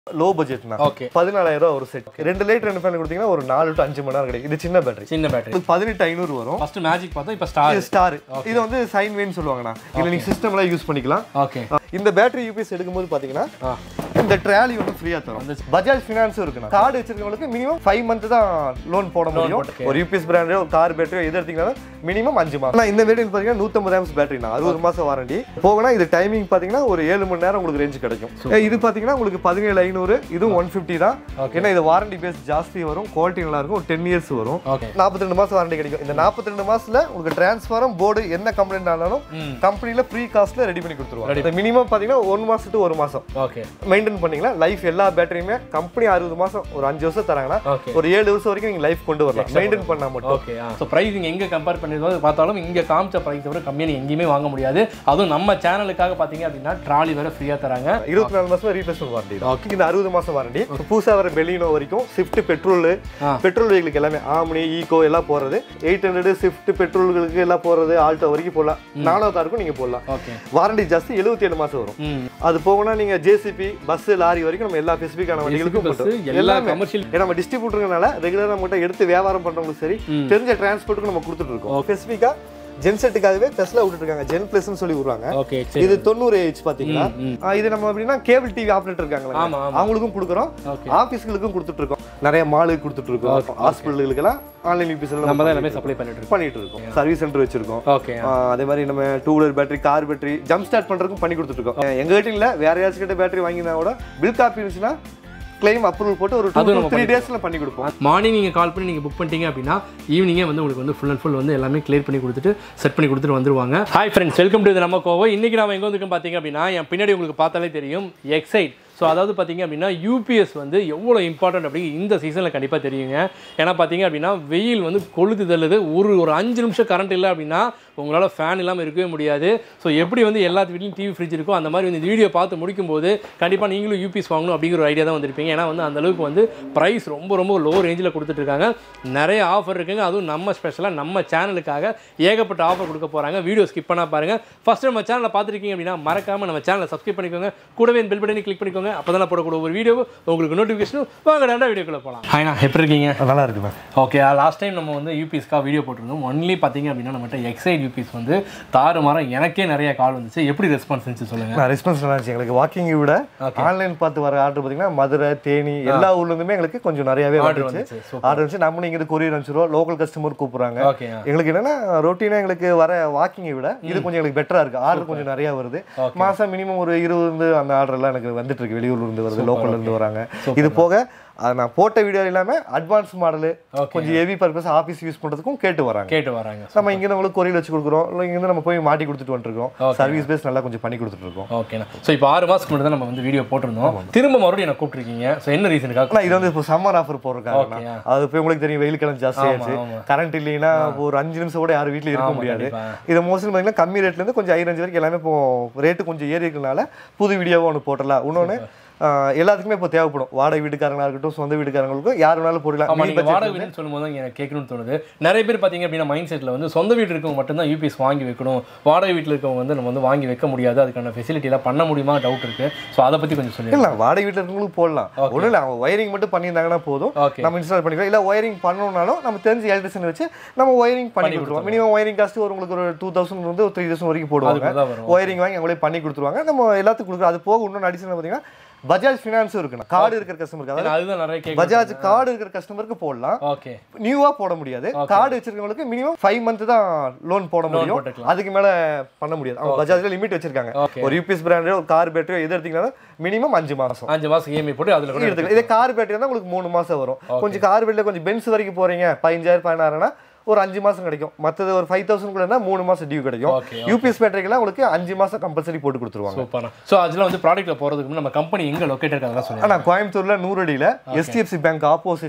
Low பட்ஜெட்னா okay பதினாலாயிரம் ரூபா ஒரு செட் ரெண்டு லைட் ரெண்டு ஃபேன் கொடுத்தீங்கன்னா ஒரு நாலு டு அஞ்சு மணி நேரம் கிடைக்கும் இது சின்ன பேட்டரி சின்ன பேட்டரி இது பதினெட்டு ஐநூறு வரும் ஃபர்ஸ்ட் மேஜிக் பார்த்தோம் இப்போ ஸ்டார் இது ஸ்டார் இது வந்து சைன் வேன்னு சொல்லுவாங்கண்ணா இதுல நீங்க சிஸ்டம்ல யூஸ் பண்ணிக்கலாம் ஓகே இந்த பேட்டரி யூபிஎஸ் எடுக்கும்போது பாத்தீங்கன்னா ஆ இந்த ட்ராலி வந்து ஃப்ரீயா தரும் பஜாஜ் ஃபினான்ஸும் இருக்குண்ணா கார்டு வச்சிருக்கவங்களுக்கு மினிமம் ஃபைவ் மந்த் தான் லோன் போட முடியும் போட்டுக்க. ஒரு யூபிஎஸ் பிராண்டோ ஒரு கார் பேட்டரியோ எது எடுத்தீங்கன்னா மினிமம் அஞ்சு மாசம் ஆனா இந்த வேரியன்ட் பாத்தீங்கன்னா நூத்தம்பது ஆம்ஸ் பேட்டரினா அறுபது மாசம் வாரண்டி போகனா இது டைமிங் பாத்தீங்கன்னா ஒரு ஏழு மணி நேரம் உங்களுக்கு ரேஞ்ச் கிடைக்கும் ஏ, இது பாத்தீங்கன்னா உங்களுக்கு பதினேழு ஐநூறு இதுவும் ஒன் ஃபிஃப்டி தான் ஏன்னா இது வாரண்டி பேஸ் ஜாஸ்தி வரும் குவாலிட்டி நல்லா இருக்கும் ஒரு டென் இயர்ஸ் வரும் ஓகே நாற்பத்தி ரெண்டு மாசம் வாரண்டி கிடைக்கும் இந்த நாற்பத்தி ரெண்டு மாசத்துல உங்களுக்கு டிரான்ஸ்ஃபாரம் போர்டு என்ன கம்ப்ளைண்ட் ஆனாலும் ம். கம்பெனில ஃப்ரீ காஸ்ட்ல ரெடி பண்ணி கொடுத்துருவாங்க மினிமம் பாத்தீங்கன்னா ஒரு மாசம் to ஒரு மாசம் ஓகே மெயின்டைன் பண்ணீங்களா லைஃப் எல்லா பேட்டரியுமே கம்பெனி அறுபது மாசம் ஒரு அஞ்சு வருஷம் தராங்கன்னா ஓகே ஒரு ஏழு வருஷம் வரைக்கும் நீங்க லைஃப் கொண்டு வரலாம் மெயின்டைன் பண்ணா மட்டும் ஓகே ஸோ ப்ரைஸிங் எங்கே கம்பேர் பண்ணிருந்தோம் பார்த்தாலும் இங்கே காமிச்ச ப்ரைஸ் விட கம்மியாக நீங்க எங்கேயுமே வாங்க முடியாது அதுவும் நம்ம சேனலுக்காக பார்த்தீங்க அப்படின்னா ட்ராலி வேற ஃப்ரீயாக தராங்க இருபத்தி நாலு மாசம் ரீப்ளேஸ்மெண்ட் வாரண்டி இந்த அறுபது மாசம் வாரண்டி புதுசா வர பெலினோ வரைக்கும் ஸ்விஃப்ட் பெட்ரோல் ஆ. பெட்ரோல் வெஹிக்கிளுக்கு எல்லாமே ஆம்னி ஈகோ எல்லாம் போறது எயிட் ஹண்ட்ரட் ஸ்விஃப்ட் பெட்ரோல்களுக்கு எல்லாம் போறது ஆல்டோ வரைக்கும் போடலாம் நானோ காருக்கும் நீங்க போடலாம் ஓகே வாரண்டி ஜாஸ்தி எழுபத்தி ஏழு மாசம் வரும் ம் அது போகனா நீங்க ஜேசிபி பஸ் லாரி வரைக்கும் நம்ம எல்லா ஸ்பெசிஃபிக்கான வண்டிகளுக்கும் பஸ் போட்டோம் எல்லா எல்லாமே கமர்ஷியல் ஏன்னா நம்ம டிஸ்ட்ரிபியூட்டருங்கனால ரெகுலராக நம்மகிட்ட எடுத்து வியாபாரம் பண்றவங்களுக்கு சரி தெரிஞ்ச டிரான்ஸ்போர்ட்டுக்கு நம்ம கொடுத்துட்டு இருக்கோம் ஸ்பெசிஃபிக்கா ஜென்செட்டுக்காகவே டெஸ்ட்ல விட்டுட்டு இருக்காங்க ஜென் பிளஸ்னு சொல்லி விடுறாங்க ஓகே சரி இது தொண்ணூறு ஏஜ் பாத்தீங்கன்னா ஆ, இது நம்ம அப்படின்னா கேபிள் டிவி ஆப்ரேட்டர் இருக்காங்களா ஆமா, ஆமா. அவங்களுக்கும் கொடுக்குறோம் ஓகே ஆபீஸ்களுக்கும் கொடுத்துட்டு இருக்கோம் நிறைய மாலுக்கு கொடுத்துட்டு இருக்கோம் ஹாஸ்பிட்டலுக்கெல்லாம் ஆன்லைன் யூபிஎஸ்ல நம்ம நம்ம தான் எல்லாமே சப்ளை பண்ணிட்டு இருக்கோம் பண்ணிட்டு இருக்கோம் சர்வீஸ் சென்டர் வச்சிருக்கோம் ஓகே ஆ, அதே மாதிரி நம்ம two wheeler battery car battery jump start பண்றதுக்கும் பண்ணி கொடுத்துட்டு இருக்கோம் எங்க கிட்ட இல்ல வேற யாராச்சும் கிட்ட பேட்டரி வாங்கினா கூட பில் காப்பி இருந்துச்சுன்னா கிளைம் அப்ரூவல் போட்டு ஒரு டூ த்ரீ டேஸ்ல பண்ணி கொடுப்போம் மார்னிங் நீங்கள் கால் பண்ணி நீங்கள் புக் பண்ணிட்டீங்க அப்படின்னா ஈவினிங்கே வந்து உங்களுக்கு வந்து ஃபுல் அண்ட் ஃபுல் வந்து எல்லாமே கிளியர் பண்ணி கொடுத்துட்டு செட் பண்ணி கொடுத்துட்டு வந்துருவாங்க ஹாய் ஃப்ரெண்ட்ஸ் வெல்கம் டு நம்ம கோவோ இன்றைக்கி நாம எங்கே வந்துருக்கோம் பார்த்தீங்க அப்படின்னா என் பின்னாடி உங்களுக்கு பார்த்தாலே தெரியும் எக்ஸைட் ஸோ அதாவது பார்த்தீங்க அப்படின்னா யூபிஎஸ் வந்து எவ்வளோ இம்பார்ட்டன்ட் அப்படிங்க இந்த சீசனில் கண்டிப்பாக தெரியுங்க ஏன்னா பார்த்தீங்க அப்படின்னா வெயில் வந்து கொளுத்து தள்ளுது ஒரு ஒரு அஞ்சு நிமிஷம் கரண்ட் இல்லை அப்படின்னா உங்களால் ஃபேன் இல்லாமல் இருக்கவே முடியாது ஸோ எப்படி வந்து எல்லா வீட்லையும் டிவி ஃப்ரிட்ஜ் இருக்கோ அந்த மாதிரி வந்து இந்த வீடியோ பார்த்து முடிக்கும்போது கண்டிப்பாக நீங்களும் யூபிஎஸ் வாங்கணும் அப்படிங்கிற ஒரு ஐடியா தான் வந்திருப்பீங்க ஏன்னா வந்து அந்த அளவுக்கு வந்து ப்ரைஸ் ரொம்ப ரொம்ப லோ ரேஞ்சில் கொடுத்துட்ருக்காங்க நிறைய ஆஃபர் இருக்குங்க அதுவும் நம்ம ஸ்பெஷலாக நம்ம சேனலுக்காக ஏகப்பட்ட ஆஃபர் கொடுக்க போகிறாங்க வீடியோ ஸ்கிப் பண்ணா பாருங்கள் ஃபஸ்ட்டு நம்ம சேனலை பார்த்துருக்கீங்க அப்படின்னா மறக்காமல் நம்ம சேனலை சப்ஸ்கிரைப் பண்ணிக்கோங்க கூடவே பெல் பட்டனை கிளிக் பண்ணிக்கோங்க அப்போ தான் போடக்கூடிய ஒரு வீடியோ உங்களுக்கு நோட்டிஃபிகேஷன் வாங்க டேண்டா வீடியோக்குள்ளே போகலாம் ஹாய்ண்ணா எப்படி இருக்கீங்க நல்லா இருக்குண்ணா ஓகே லாஸ்ட் டைம் நம்ம வந்து யூபிஎஸ்க்காக வீடியோ போட்டிருந்தோம் ஒன்லி பார்த்தீங்க அப்படின்னா நம்மகிட்ட எக்ஸைட் யூபிஎஸ் வந்து தாறுமாறம் எனக்கே நிறைய கால் வந்துச்சு எப்படி ரெஸ்பான்ஸ் இருந்துச்சு சொல்லுங்கள் நான் ரெஸ்பான்ஸ் நல்லா இருந்துச்சு எங்களுக்கு வாக்கிங் விட ஆன்லைன் பார்த்து வர ஆர்டர் பார்த்தீங்கன்னா மதுரை தேனி எல்லா ஊர்ல இருந்துமே எங்களுக்கு கொஞ்சம் நிறையவே ஆர்டர் வந்துச்சு வந்துச்சு சூப்பர் ஆர்டர் வந்துச்சு நம்ம இங்க கொரியர் அனுப்பிச்சிருவோம் லோக்கல் கஸ்டமர் கூப்பிடுறாங்க ஓகே எங்களுக்கு என்னன்னா ரொட்டீனா எங்களுக்கு வர வாக்கிங்கை விட இது கொஞ்சம் எங்களுக்கு பெட்டரா இருக்கு ஆர்டர் கொஞ்சம் நிறைய வருது மாசம் மினிமம் ஒரு இருபது அந்த ஆர்டர் எல்லாம் எனக்கு வந்துட்டு இருக்கு வெளியூர்ல இருந்து வருது லோக்கல்ல இருந்து வராங்க இது போக அது நான் போட்ட வீடியோ இல்லாம அட்வான்ஸ் மாடல் கொஞ்சம் ஹெவி பர்பஸ் ஆபீஸ் யூஸ் பண்றதுக்கும் கேட்டு வராங்க கேட்டு வராங்க நம்ம இங்க உங்களுக்கு கொரியர் வச்சு கொடுக்குறோம் இல்லை இங்க நம்ம போய் மாட்டி கொடுத்துட்டு வந்துருக்கோம் சர்வீஸ் பேஸ் நல்லா கொஞ்சம் பண்ணி கொடுத்துட்டு இருக்கோம் ஓகேண்ணா ஸோ இப்போ ஆறு மாதத்துக்கு முன்னாடி தான் நம்ம வந்து வீடியோ போட்டிருந்தோம் திரும்ப மறுபடியும் என்ன கூப்பிட்டுருக்கீங்க ஸோ என்ன ரீசனுக்காக ஆனா இது வந்து இப்போ சம்மர் ஆஃபர் போடுறாங்க Okay, ஆ. அது இப்போ உங்களுக்கு தெரியும் வெயில் கிழமை ஜாஸ்தி ஆயிடுச்சு ஆமா. கரண்ட் இல்லைன்னா ஒரு அஞ்சு நிமிஷம் கூட யாரும் வீட்ல இருக்க ஆமா, முடியாது கண்டிப்பா. இது மோஸ்ட்லி பார்த்தீங்கன்னா கம்மி ரேட்ல இருந்து கொஞ்சம் ஐரஞ்சு வரைக்கும் எல்லாமே இப்போ ரேட்டு கொஞ்சம் ஏறி இருக்கனால புது வீடியோவை ஒன்று போட்டலாம் இன்னொன்று எல்லாத்துக்குமே இப்போ தேவைப்படும் வாடகை வீட்டுக்காரங்களா இருக்கட்டும் சொந்த வீட்டுக்காரங்களுக்கும் யார் வேணாலும் போடலாம் ஆமா Meal நீங்க budget வாடகை வீடுன்னு சொல்லும்போது தான் எனக்கு கேட்கணும்னு தோணுது நிறைய பேர் பார்த்தீங்க அப்படின்னா மைண்ட் செட்டில் வந்து சொந்த வீடு இருக்கவங்க மட்டும்தான் யூபிஎஸ் வாங்கி வைக்கணும் வாடகை வீட்டில் இருக்கவங்க வந்து நம்ம வந்து வாங்கி வைக்க முடியாது அதுக்கான ஃபெசிலிட்டி எல்லாம் பண்ண முடியுமா டவுட் இருக்கு ஸோ அதை பற்றி கொஞ்சம் சொல்லுங்க இல்ல வாடகை வீட்டில் இருக்கவங்களுக்கு போடலாம் ஒன்றும் இல்லை அவங்க ஒயரிங் மட்டும் பண்ணியிருந்தாங்கன்னா போதும் ஓகே நம்ம இன்ஸ்டால் பண்ணிக்கலாம் இல்லை ஒயரிங் பண்ணணும்னாலும் நம்ம தெரிஞ்ச எலக்ட்ரிஷன் வச்சு நம்ம ஒயரிங் பண்ணி கொடுத்துருவோம் மினிமம் ஒயரிங் காஸ்ட் ஒரு உங்களுக்கு ஒரு டூ தௌசண்ட் வந்து ஒரு த்ரீ தௌசண்ட் வரைக்கும் போடுவாங்க அதுக்கு தான் வரும் ஒயரிங் வாங்கி அவங்களே பண்ணி கொடுத்துருவாங்க நம்ம எல்லாத்துக்கும் கொடுக்குறோம் அது போக இன்னொன்று அடிஷனல் பார்த்தீங்கன்னா பஜாஜ் ஃபினான்ஸும் இருக்குண்ணா கார்டு இருக்கிற கஸ்டமருக்கு அதாவது ஏன்னா அதுதான் நிறைய கேட்க பஜாஜ் கார்டு இருக்கிற கஸ்டமருக்கு போடலாம் ஓகே நியூவா போட முடியாது கார்டு வச்சிருக்கவங்களுக்கு மினிமம் ஃபைவ் மந்த் தான் லோன் போட முடியும் போட்டுக்கலாம். அதுக்கு மேல பண்ண முடியாது அவங்க பஜாஜ்ல லிமிட் வச்சிருக்காங்க Okay. ஒரு யூபிஎஸ் பிராண்டோ ஒரு கார் பேட்டரியோ எது எடுத்தீங்கன்னா மினிமம் அஞ்சு மாசம் அஞ்சு மாதம் இஎம்ஐ போட்டு அதில் கூட எடுத்துக்கலாம் இதே கார் பேட்டரி தான் உங்களுக்கு மூணு மாசம் வரும் கொஞ்சம் கார் பேட்டரியில் கொஞ்சம் பென்ஸ் வரைக்கும் போறீங்க பதினஞ்சாயிரம் பதினாறுனா ஒரு அஞ்சு மாசம் கிடைக்கும் மற்றது ஒரு ஃபைவ் தௌசண்ட் கூட மூணு மாசம் டியூ கிடைக்கும் Okay, யூபிஎஸ் பேட்டரிக்கெல்லாம் உங்களுக்கு அஞ்சு மாசம் கம்பல்சரி போட்டு கொடுத்துருவாங்க சூப்பர்ண்ணா ஸோ அதில் வந்து ப்ராடக்ட்டில் போகிறதுக்கு முன்னாடி நம்ம கம்பெனி எங்கே லொக்கேட் இருக்காங்க சொல்லுங்க ஆனா கோயம்புத்தூர்ல நூறடியில எஸ்டிஎஃப்சி பேங்க் ஆப்போசிட்ல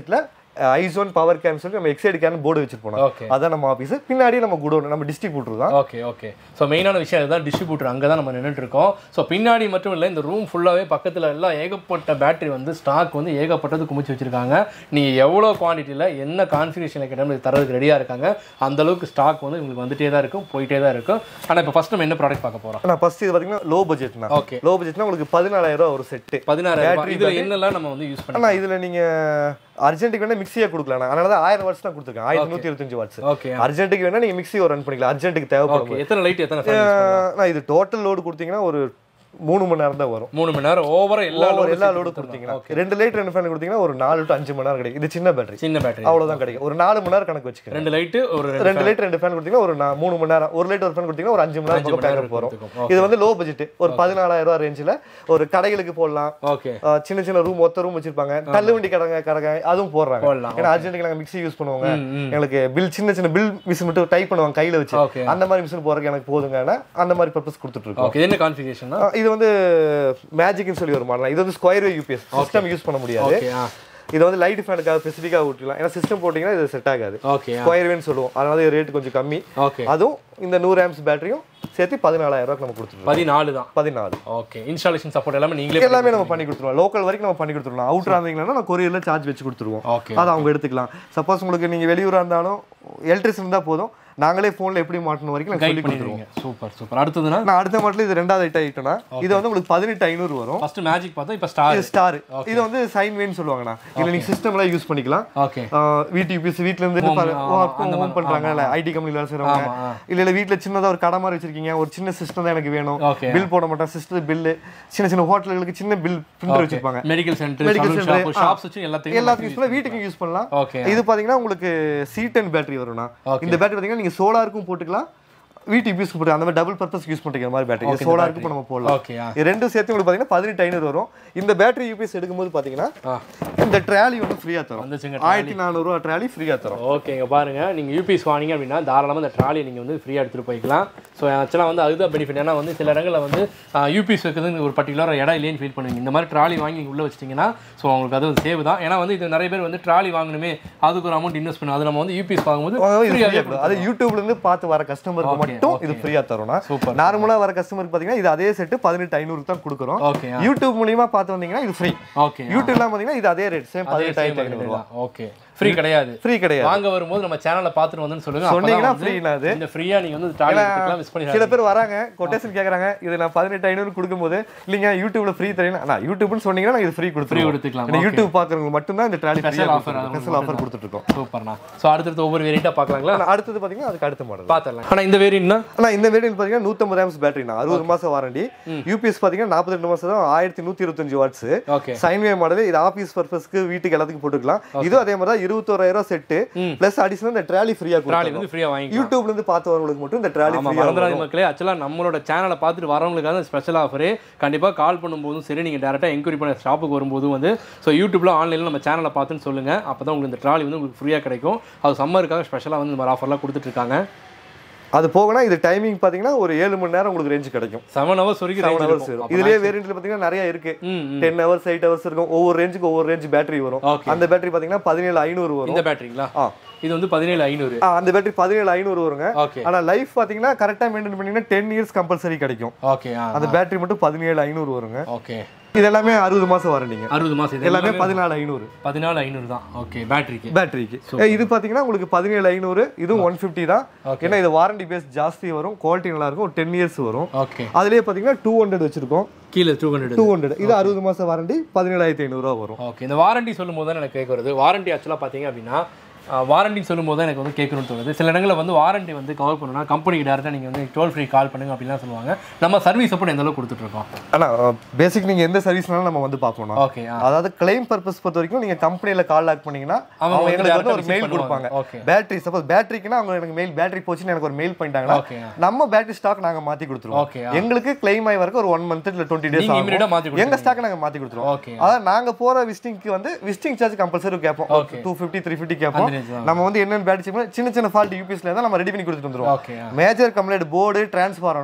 ஐசோன் பவர் கேன் சொல்லி நம்ம எக்ஸைடு கேன் போர்டு வச்சிருப்போம் ஓகே அதான் நம்ம ஆஃபீஸ் பின்னாடி நம்ம குடோன் நம்ம டிஸ்ட்ரிபியூட்டர் தான் ஓகே ஓகே ஸோ மெயினான விஷயம் அதுதான் டிஸ்ட்ரிபியூட்டர் அங்கே தான் நம்ம நின்றுட்டு இருக்கோம் ஸோ பின்னாடி மட்டும் இல்லை இந்த ரூம் ஃபுல்லாகவே பக்கத்தில் எல்லாம் ஏகப்பட்ட பேட்டரி வந்து ஸ்டாக் வந்து ஏகப்பட்டது குமிச்சு வச்சிருக்காங்க நீங்கள் எவ்வளோ குவான்டிட்டியில் என்ன கான்ஃபிகரேஷனில் கேட்டாலும் தரதுக்கு ரெடியாக இருக்காங்க அந்த அளவுக்கு ஸ்டாக் வந்து உங்களுக்கு வந்துட்டே தான் இருக்கும் போயிட்டே தான் இருக்கும் ஆனால் இப்போ ஃபஸ்ட் நம்ம என்ன ப்ராடக்ட் பார்க்க போகிறோம் நான் ஃபர்ஸ்ட் இது பார்த்தீங்கன்னா லோ பட்ஜெட்னா ஓகே லோ பட்ஜெட்னா உங்களுக்கு பதினாலாயிரம் ரூபா ஒரு செட்டு பதினாறாயிரம் இதில் என்னெல்லாம் நம்ம வந்து யூஸ் பண்ணலாம் ஆனா இதுல நீங்க அர்ஜென்ட்டுக்கு வேணா மிக்சியே கொடுக்கலாம் அதனால தான் ஆயிரம் வாட்ஸ் தான் கொடுத்துருக்கேன் ஆயிரத்தி நூத்தி இருபத்தஞ்சு வாட்ஸ் ஓகே அர்ஜென்ட்டுக்கு வேணா நீங்க மிக்ஸி ரன் பண்ணிக்கலாம் அர்ஜென்ட்டுக்கு தேவைப்படும் ஓகே எத்தனை லைட் எத்தனை fan? அஹ் நான் இது டோட்டல் லோடு கொடுத்தீங்கன்னா ஒரு மூணு மணி நேரம் தான் வரும் மூணு மணி நேரம் ஓவரா எல்லா Over load எல்லா சேர்த்து லோடு கொடுத்துடலாம். கொடுத்தீங்கன்னா ரெண்டு லைட் ரெண்டு ஃபேன் கொடுத்தீங்கன்னா ஒரு நாலு டு அஞ்சு மணி நேரம் கிடைக்கும் இது சின்ன பேட்டரி சின்ன பேட்டரி அவ்வளவுதான் கிடைக்கும் ஒரு நாலு மணி நேரம் கணக்கு வச்சுக்கிறேன் ரெண்டு லைட்டு ஒரு ரெண்டு ரெண்டு லைட் ரெண்டு ஃபேன் கொடுத்தீங்கன்னா ஒரு நா- மூணு மணி நேரம் ஒரு லைட் ஒரு ஃபேன் கொடுத்தீங்கன்னா ஒரு அஞ்சு மணி நேரம் பக்கம் பேக்கப் வரும் கொடுத்துக்கும். இது வந்து லோ பட்ஜெட் ஒரு பதினாலாயிரம் ரூபாய் ரேஞ்சில் ஒரு கடைகளுக்கு போடலாம் ஓகே அஹ் சின்ன சின்ன ரூம் ஒத்த ரூம் வச்சிருப்பாங்க தள்ளுவண்டி கடைங்க கடைங்க அதுவும் போடுறாங்க போடலாம் ஏன்னா அர்ஜென்ட்டுக்கு நாங்கள் மிக்ஸி யூஸ் பண்ணுவாங்க ம், ம். எங்களுக்கு பில் சின்ன சின்ன பில் மிஷின் மட்டும் டைப் பண்ணுவாங்க கையில வச்சு ஓகே அந்த மாதிரி மிஷின் போறதுக்கு எனக்கு போதுங்கன்னா அந்த மாதிரி பர்பஸ் கொடுத்துட்டு இருக்கோம் ஓகே என்ன கான்ஃபிகரேஷன்னா அஹ் இது வந்து மேஜிக்னு சொல்லி ஒரு மாடல் இது வந்து square wave UPS system use பண்ண முடியாது ஓகே ஆ இது வந்து லைட் ஃபேனுக்காக ஸ்பெசிஃபிக்காக விட்டுலாம் ஏன்னா சிஸ்டம் போட்டிங்கன்னா இது செட் ஆகாது ஓகே ஆ ஸ்கொயர் வேன்னு சொல்லுவோம் அதனால ரேட் கொஞ்சம் கம்மி ஓகே அதுவும் இந்த நூறு ஆம்ஸ் பேட்டரியும் சேர்த்து பதினாலாயிரம் ரூபாய்க்கு நம்ம கொடுத்துருவோம் பதினாலு தான் பதினாலு ஓகே இன்ஸ்டாலேஷன் சப்போர்ட் எல்லாமே நீங்களே எல்லாமே நம்ம பண்ணி கொடுத்துருவோம் லோக்கல் வரைக்கும் நம்ம பண்ணி கொடுத்துருவோம் அவுட்டர் இருந்தீங்கன்னா நான் கொரியரில் சார்ஜ் வச்சு கொடுத்துருவோம் ஓகே அதை அவங்க எடுத்துக்கலாம் சப்போஸ் உங்களுக்கு நீங்க வெளியூரா இருந்தாலும் எலக்ட்ரிசிட்டி இருந்தா போதும் நாங்களே போன்ல எப்படி மாட்டணும் வரைக்கும் நாங்க சொல்லி கைட் பண்ணிடுவீங்க சூப்பர் சூப்பர் அடுத்ததுனா நான் அடுத்த மாடல் இது ரெண்டாவது ஐட்டம் ஐட்டம்னா இது வந்து உங்களுக்கு பதினெட்டு ஐநூறு வரும் ஃபர்ஸ்ட் மேஜிக் பார்த்தா இப்போ ஸ்டார் இது ஸ்டார் இது வந்து சைன் வேன்னு சொல்லுவாங்கண்ணா இதுல நீங்க சிஸ்டம்லாம் யூஸ் பண்ணிக்கலாம் ஓகே ஆஹ் வீட்டு யூபிஎஸ் வீட்ல இருந்து ஹோம் பண்றாங்க இல்ல ஐடி கம்பெனில வேலை செய்றவங்க ஆமா ஆ. இல்ல இல்ல வீட்ல சின்னதா ஒரு கடை மாதிரி வச்சிருக்கீங்க ஒரு சின்ன சிஸ்டம் தான் எனக்கு வேணும் ஓகே பில் போட மாட்டேன் சிஸ்டம் பில் சின்ன சின்ன ஹோட்டல்களுக்கு சின்ன பில் பிரிண்டர் வச்சிருப்பாங்க medical centre Medical medical center, shop ஆ. ஷாப்ஸ் வச்சு எல்லாத்தையும் எல்லாத்துக்கும் யூஸ் பண்ணலாம் வீட்டுக்கும் யூஸ் பண்ணலாம் ஓகே இது பாத்தீங்கன்னா உங்களுக்கு சி டென் பேட்டரி வரும்னா Okay. இந்த பேட்டரி பாத்தீங்கன்னா நீங்க சோலாருக்கும் போட்டுக்கலாம் வீட்டு யூஸ் போட்டு அந்த மாதிரி டபுள் பர்பஸ் யூஸ் பண்ணிக்கிற மாதிரி பேட்டரி சோலாருக்கு இப்போ நம்ம போடலாம் ஓகே ஆ இது ரெண்டும் சேர்த்து உங்களுக்கு பாத்தீங்கன்னா பதினெட்டு ஐநூறு வரும் இந்த பேட்டரி யூபிஎஸ் எடுக்கும்போது பாத்தீங்கன்னா ஆ இந்த ட்ராலி வந்து ஃப்ரீயா தரும் வந்துச்சுங்க ஆயிரத்தி நானூறுவா ட்ராலி ஃப்ரீயா தரும் ஓகே இங்க பாருங்க நீங்க யூபிஎஸ் வாங்கினீங்க அப்படின்னா தாராளமாக இந்த ட்ராலியை நீங்க வந்து ஃப்ரீயா எடுத்துட்டு போய்க்கலாம் ஸோ ஆக்சுவலாக வந்து அதுதான் பெனிஃபிட் ஏன்னா வந்து சில இடங்களில் வந்து யூபிஎஸ் வைக்கிறதுன்னு ஒரு பர்டிகுலர் இடம் இல்லைன்னு ஃபீல் பண்ணுவீங்க இந்த மாதிரி ட்ராலி வாங்கி நீங்க உள்ள வச்சிட்டிங்கன்னா ஸோ உங்களுக்கு அது ஒரு சேவ் தான் ஏன்னா வந்து இது நிறைய பேர் வந்து ட்ராலி வாங்கணுமே அதுக்கு ஒரு அமௌண்ட் இன்வெஸ்ட் பண்ணணும் அது நம்ம வந்து யூபிஎஸ் வாங்கும்போது இது free-ஆவே free-ஆ கொடுக்கும். அது யூடியூப்ல இருந்து பார்த்து வர கஸ்டமருக்கு Okay, மட்டும் இது okay. ஃப்ரீயா தரோம்னா சூப்பர் நார்மலா வர கஸ்டமருக்கு பாத்தீங்கன்னா இது அதே செட்டு பதினெட்டு ஐநூறுக்கு தான் கொடுக்குறோம் ஓகே யூடியூப் மூலியமா பார்த்து வந்தீங்கன்னா இது ஃப்ரீ ஓகே யூடியூப்லாம் பாத்தீங்கன்னா இது அதே ரேட் சேம் பதினெட்டாயிரத்தி ஐநூறு ரூபா ஓகே ஃப்ரீ கிடையாது ஃப்ரீ கிடையாது வாங்க வரும்போது நம்ம சேனலை பார்த்துட்டு வந்து சொல்லுங்க சொன்னீங்கன்னா அப்பதான் வந்து ஃப்ரீனா அது இந்த ஃப்ரீயா நீங்க வந்து ட்ராலி எடுத்துக்கலாம் மிஸ் பண்ணி சில பேர் வராங்க கொட்டேஷன் கேக்குறாங்க இது நான் பதினெட்டு ஐநூறு கொடுக்கும்போது இல்லைங்க யூடியூப்ல ஃப்ரீ தரீங்க நான் யூடியூப்னு சொன்னீங்கன்னா நான் இது ஃப்ரீ ஃப்ரீ கொடுத்துருவோம் கொடுத்துக்கலாம் ஏன்னா யூடியூப் பாக்குறவங்க மட்டும்தான் இந்த ட்ராலி Special offer, அது ஸ்பெஷல் ஆஃபர் கொடுத்துட்டு இருக்கோம் சூப்பர்ண்ணா ஸோ அடுத்தடுத்து ஒவ்வொரு வேரியண்ட்டாக பார்க்கலாங்களா ஆனா அடுத்தது பாத்தீங்கன்னா அதுக்கு அடுத்த மாடல் பார்த்துடலாம் ஆனால் இந்த வேரியண்ட்னா ஆனா இந்த வேரியன்ட் பாத்தீங்கன்னா நூத்தம்பது ஆம்ஸ் பேட்டரினா அறுபது மாசம் வாரண்டி யூபிஎஸ் பாத்தீங்கன்னா நாற்பத்தி ரெண்டு மாசம் தான் ஆயிரத்தி நூத்தி இருபத்தஞ்சு வாட்ஸ் ஓகே சைன்வே மாடல் இது ஆபீஸ் பர்பஸ்க்கு வீட்டுக்கு எல்லாத்துக்கும் போட்டுக்கலாம் இதுவும் அதே மாதிரி தான் இருபத்தோராயிரம் செட்டு பிளஸ் அடிஷனல் இந்த ட்ராலி ஃப்ரீயா ட்ராலி கொடுக்கும் வந்து ஃப்ரீயாக வாங்கி யூடியூப்ல இருந்து பார்த்தவங்களுக்கு மட்டும் இந்த ட்ராலி ஆமாம் ஃப்ரீயா மறந்துடாத மக்களே ஆக்சுவலாக நம்மளோட சேனலை பார்த்துட்டு வரவங்களுக்காக ஸ்பெஷல் ஆஃபரு கண்டிப்பாக கால் பண்ணும்போதும் சரி நீங்கள் டேரெக்டாக என்கொயரி பண்ண ஷாப்புக்கு வரும்போதும் வந்து ஸோ யூடியூப்ல ஆன்லைனில் நம்ம சேனலை பார்த்துன்னு சொல்லுங்கள் அப்போ தான் உங்களுக்கு இந்த ட்ராலி வந்து உங்களுக்கு ஃப்ரீயாக கிடைக்கும் அது சம்மருக்காக ஸ்பெஷலாக வந்து இந்த மாதிரி ஆஃபர்லாம் கொடுத்துட்ருக்காங்க அது போகனா இது டைமிங் பாத்தீங்கன்னா ஒரு ஏழு மணி நேரம் உங்களுக்கு ரேஞ்ச் கிடைக்கும் செவன் ஹவர்ஸ் வரைக்கும் செவன் range ஹவர்ஸ் இருக்கும். வரும் இதுலயே வேரியன்ட்ல பாத்தீங்கன்னா நிறைய இருக்கு ம் ம். டென் ஹவர்ஸ் எயிட் ஹவர்ஸ் இருக்கும் ஒவ்வொரு ரேஞ்சுக்கு ஒவ்வொரு ரேஞ்ச் பேட்டரி வரும் Okay. அந்த பேட்டரி பாத்தீங்கன்னா பதினேழு ஐநூறு வரும் இந்த பேட்டரிங்களா ஆ இது வந்து பதினேழு ஐநூறு ஆ, அந்த பேட்டரி பதினேழு ஐநூறு வருங்க ஓகே ஆனா லைஃப் பாத்தீங்கன்னா கரெக்டா மெயின்டைன் பண்ணீங்கன்னா டென் இயர்ஸ் கம்பல்சரி கிடைக்கும் ஓகே ஆ அந்த பேட்டரி மட்டும் பதினேழு ஐநூறு வருங்க ஓகே இது எல்லாமே அறுபது மாசம் வாரண்டிங்க அறுபது மாதம் இது எல்லாமே பதினாலு ஐநூறு பதினாலு ஐநூறு தான் ஓகே பேட்டரிக்கு பேட்டரிக்கு இது பாத்தீங்கன்னா உங்களுக்கு பதினேழு ஐநூறு இதுவும் ஒன் ஃபிஃப்டி தான் Okay. ஏன்னா இது வாரண்டி பேஸ் ஜாஸ்தி வரும் குவாலிட்டி நல்லா இருக்கும் ஒரு டென் இயர்ஸ் வரும் ஓகே அதுலயே பாத்தீங்கன்னா டூ ஹண்ட்ரட் வச்சிருக்கோம் கீழே டூ ஹண்ட்ரட் டூ ஹண்ட்ரட் இது அறுபது மாசம் வாரண்டி பதினேழாயிரத்தி ஐநூறுரூவா வரும் ஓகே இந்த வாரண்டி சொல்லும் போது தான் எனக்கு கேட்க வருது வாரண்டி ஆக்சுவலாக பார்த்தீங்க அப்படின்னா வாரண்டி சொல்லும் போது தான் எனக்கு வந்து கேட்கணும்னு தோணுது சில இடங்களில் வந்து வாரண்டி வந்து கவர் பண்ணணும்னா கம்பெனிக்கு டேரெக்டாக நீங்கள் வந்து டோல் ஃப்ரீ கால் பண்ணுங்க அப்படிலாம் சொல்லுவாங்க நம்ம சர்வீஸ் அப்போ எந்த அளவுக்கு கொடுத்துட்ருக்கோம் ஆனா பேசிக் நீங்க எந்த சர்வீஸ்னாலும் நம்ம வந்து பார்க்கணும் ஓகே ஆ அதாவது கிளைம் பர்பஸ் பொறுத்த வரைக்கும் நீங்க கம்பெனில கால் லாக் பண்ணீங்கன்னா அவங்க அவங்க வந்து எங்களுக்கு வந்து direct-ஆ ஒரு receive மெயில் பண்ணுவாங்க. கொடுப்பாங்க Okay. பேட்டரி சப்போஸ் பேட்டரிக்குன்னா அவங்க எனக்கு மெயில் பேட்டரி போச்சுன்னு எனக்கு ஒரு மெயில் பண்ணிட்டாங்கன்னா ஓகே நம்ம பேட்டரி ஸ்டாக் நாங்க மாத்தி கொடுத்துருவோம் ஓகே எங்களுக்கு கிளைம் ஆகி வரக்கு ஒரு ஒன் மந்த் இல்ல டுவெண்ட்டி டேஸ் நீங்கள் ஆகும் இமீடியட்டாக மாற்றி எங்க கொடுங்க ஸ்டாக் நாங்க மாத்தி கொடுத்துருவோம் ஓகே அதாவது நாங்க போற விசிட்டிங்க்கு வந்து விசிட்டிங் சார்ஜ் கம்பல்சரி கேட்போம் Okay. Two fifty three fifty கேட்போம் அந்த range தான். நம்ம வந்து என்னென்ன பேட்டரி சின்ன சின்ன ஃபால்ட் யூபிஎஸ்ல இருந்தா நம்ம ரெடி பண்ணி கொடுத்துட்டு வந்துருவோம் ஓகே மேஜர் கம்ப்ளைண்ட் போர்டு டிரான்ஸ்ஃபார்ம்னா